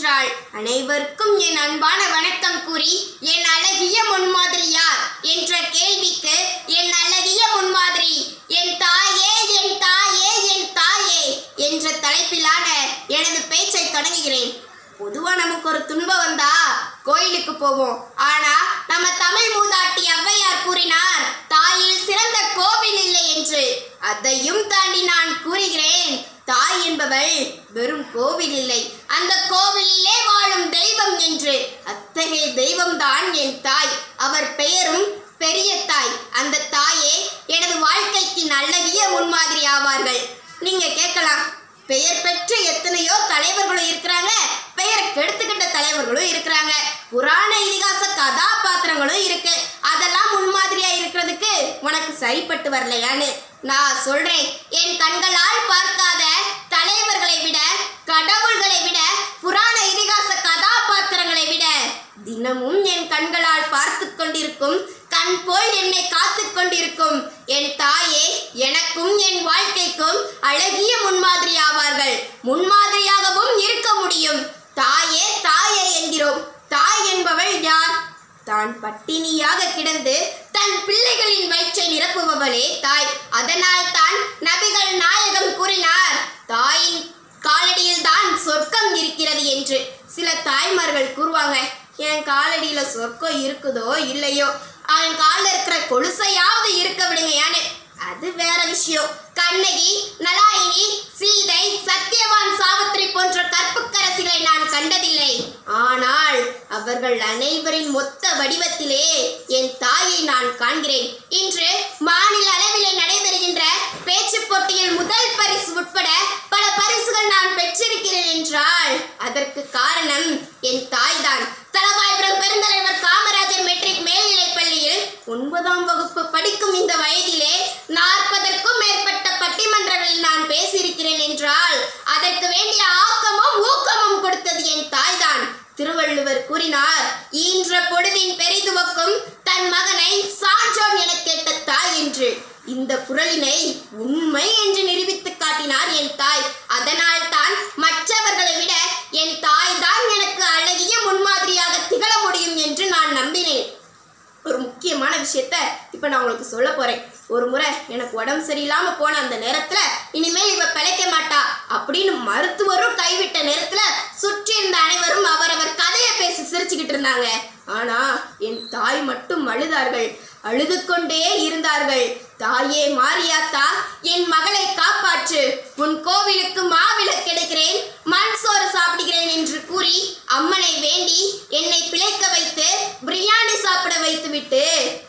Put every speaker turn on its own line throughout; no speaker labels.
என்றாள் அனைவருக்கும் என் அன்பான வணக்கம் கூறி என் அழகிய முன்மாதிரி யார் என்ற கேள்விக்கு என் அழகிய முன்மாதிரி என் தாயே என் தாயே என் தாயே என்ற தலைப்பிலான எனது பேச்சை தொடங்குகிறேன் பொதுவா நமக்கு ஒரு துன்பம் வந்தா கோயிலுக்கு போவோம் ஆனா நம்ம தமிழ் மூதாட்டி ஔவையார் கூறினார் தாயில் சிறந்த கோவில் இல்லை என்று அதையும் தாண்டி நான் கூறுகிறேன் தாய் என்பவள் வெறும் கோவில் இல்லை அந்த கோவிலிலே வாழும் தெய்வம் என்று அத்தகைய தெய்வம்தான் என் தாய் அவர் பெயரும் பெரிய தாய் அந்த தாயே எனது வாழ்க்கைக்கு நல்லவிய முன்மாதிரி ஆவார்கள் நீங்க கேட்கலாம் பெயர் பெற்ற எத்தனையோ தலைவர்களும் இருக்கிறாங்க பெயரை கெடுத்துக்கிட்ட தலைவர்களும் இருக்கிறாங்க புராண இதிகாச கதாபாத்திரங்களும் இருக்கு அதெல்லாம் முன்மாதிரியா இருக்கிறதுக்கு உனக்கு சரிப்பட்டு வரலையான்னு நான் சொல்றேன் என் கண்களால் பார்க்காத தலைவர்களை விட கடவுள்களை விட புராண இதிகாச கதாபாத்திரங்களை விட தினமும் என் கண்களால் பார்த்து கொண்டிருக்கும் கண் போல் என்னை காத்து கொண்டிருக்கும் என் தாயே எனக்கும் என் வாழ்க்கைக்கும் அழகிய முன்மாதிரி ஆவார்கள் முன்மாதிரியாகவும் இருக்க முடியும் தாயே தாயே என்கிறோம் தாய் என்பவள் யார் தான் பட்டினியாக கிடந்து தன் பிள்ளைகளின் வயிற்றை நிரப்புபவளே தாய் அதனால் தான் நபிகள் நாயகம் கூறினார் தாயின் காலடியில் தான் சொர்க்கம் இருக்கிறது என்று சில தாய்மார்கள் கூறுவாங்க என் காலடியில சொர்க்கம் இருக்குதோ இல்லையோ அவன் காலில் இருக்கிற கொலுசையாவது இருக்க விடுங்க யானு அது வேற விஷயம் கண்ணகி நலாயினி சீதை சத்யவான் சாவித்திரி போன்ற கற்புக்கரசிகளை நான் கண்டதில்லை ஆனால் அவர்கள் அனைவரின் மொத்த வடிவத்திலே என் தாயை நான் காண்கிறேன் இன்று மாநில அளவிலே நடைபெறுகின்ற பேச்சு போட்டியில் முதல் பரிசு உட்பட பல பரிசுகள் நான் பெற்றிருக்கிறேன் என்றால் அதற்கு காரணம் என் தாய்தான் தலவாய்புரம் பெருந்தலைவர் காமராஜர் மெட்ரிக் மேல்நிலைப் பள்ளியில் ஒன்பதாம் வகுப்பு படிக்கும் இந்த வயதிலே நாற்பதற்கும் மேற்பட்ட பட்டிமன்றங்களில் நான் பேசியிருக்கிறேன் என்றால் அதற்கு வேண்டிய ஆக்கமும் ஊக்கமும் கொடுத்தது என் தாய்தான் திருவள்ளுவர் கூறினார் ஈன்ற பொழுதின் பெரிதுவக்கும் தன் மகனை சான்றோன் என கேட்ட தாய் என்று இந்த குரலினை உண்மை என்று நிரூபித்து காட்டினார் என் தாய் அதனால் தான் மற்றவர்களை விட என் தாய் தான் எனக்கு அழகிய முன்மாதிரியாக திகழ முடியும் என்று நான் நம்பினேன் ஒரு முக்கியமான விஷயத்த இப்போ நான் உங்களுக்கு சொல்ல போறேன் ஒரு முறை எனக்கு உடம்பு சரியில்லாம போன அந்த நேரத்துல இனிமேல் இவ பிழைக்க மாட்டா அப்படின்னு மருத்துவரும் கைவிட்ட நேரத்துல சுற்றி இருந்த அனைவரும் அவரவர் கதையை பேசி சிரிச்சுக்கிட்டு இருந்தாங்க ஆனா என் தாய் மட்டும் அழுதார்கள் அழுது கொண்டே இருந்தார்கள் தாயே மாரியாத்தா என் மகளை காப்பாற்று உன் கோவிலுக்கு மாவிளக்கு எடுக்கிறேன் மண் சோறு சாப்பிடுகிறேன் என்று கூறி அம்மனை வேண்டி என்னை பிழைக்க வைத்து பிரியாணி சாப்பிட வைத்துவிட்டு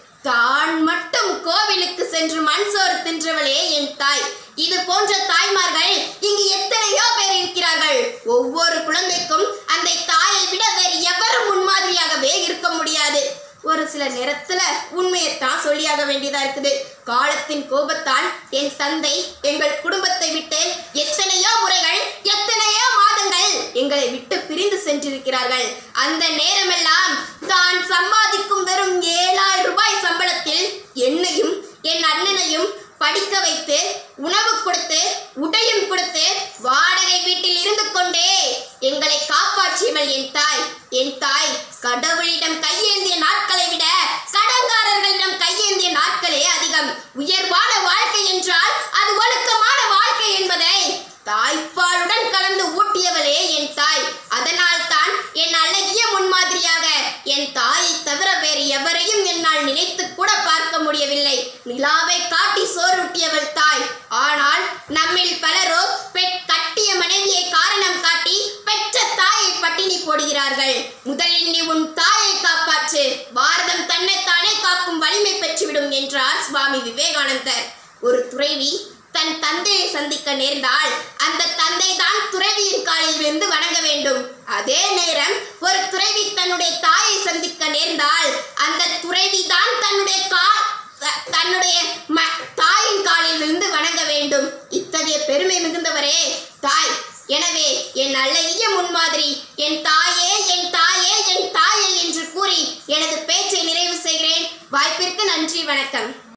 தான் மட்டும் கோவிலுக்கு சென்று மண் சோறு தின்றவளே என் தாய் இது போன்ற தாய்மார்கள் இங்கு எத்தனையோ பேர் இருக்கிறார்கள் ஒவ்வொரு குழந்தைக்கும் அந்த தாயை விட வேறு எவரும் முன்மாதிரியாகவே இருக்க முடியாது ஒரு சில நேரத்துல உண்மையைத்தான் சொல்லியாக வேண்டியதா இருக்குது காலத்தின் கோபத்தால் என் தந்தை எங்கள் குடும்பத்தை விட்டு எத்தனையோ முறைகள் எத்தனையோ மாதங்கள் எங்களை விட்டு பிரிந்து சென்றிருக்கிறார்கள் அந்த நேரமெல்லாம் தான் சம்பாதிக்கும் வெறும் ஏழாயிரம் ரூபாய் சம்பளத்தில் என்னையும் என் அண்ணனையும் படிக்க வைத்து உணவு கொடுத்து உடையும் கொடுத்து வாடகை வீட்டில் இருந்து கொண்டே எங்களை காப்பாற்றியவள் என் தாய் என் தாய் கடவுளிடம் கையேந்திய நாட்களை விட கடன்காரர்களிடம் கையேந்திய நாட்களே அதிகம் உயர்வான வாழ்க்கை என்றால் அது ஒழுக்கமான வாழ்க்கை என்பதை தாய்ப்பாலுடன் கலந்து ஊட்டியவளே என் தாய் அதனால் தான் என் அழகிய முன்மாதிரியாக என் தாயை தவிர வேறு எவரையும் என்னால் நினைத்து கூட பார்க்க முடியவில்லை நிலாவை காட்டி சோறுட்டியவள் தாய் ஆனால் நம்மில் பலரோ பெட் கட்டிய மனைவியை காரணம் காட்டி பெற்ற தாயை பட்டினி போடுகிறார்கள் முதலில் நீ உன் தாயை காப்பாற்று பாரதம் தன்னைத்தானே காக்கும் வலிமை பெற்றுவிடும் என்றார் சுவாமி விவேகானந்தர் ஒரு துறைவி தன் தந்தையை சந்திக்க நேர்ந்தால் அந்த தந்தை தான் துறவியின் காலில் விழுந்து வணங்க வேண்டும் அதே நேரம் ஒரு துறவி தன்னுடைய தாயை சந்திக்க நேர்ந்தால் அந்த துறவி தான் தன்னுடைய கா த- தன்னுடைய ம தாயின் காலில் விழுந்து வணங்க வேண்டும் இத்தகைய பெருமை மிகுந்தவரே தாய் எனவே என் அழகிய முன்மாதிரி என் தாயே என் தாயே என் தாயே என்று கூறி எனது பேச்சை நிறைவு செய்கிறேன் வாய்ப்பிற்கு நன்றி வணக்கம்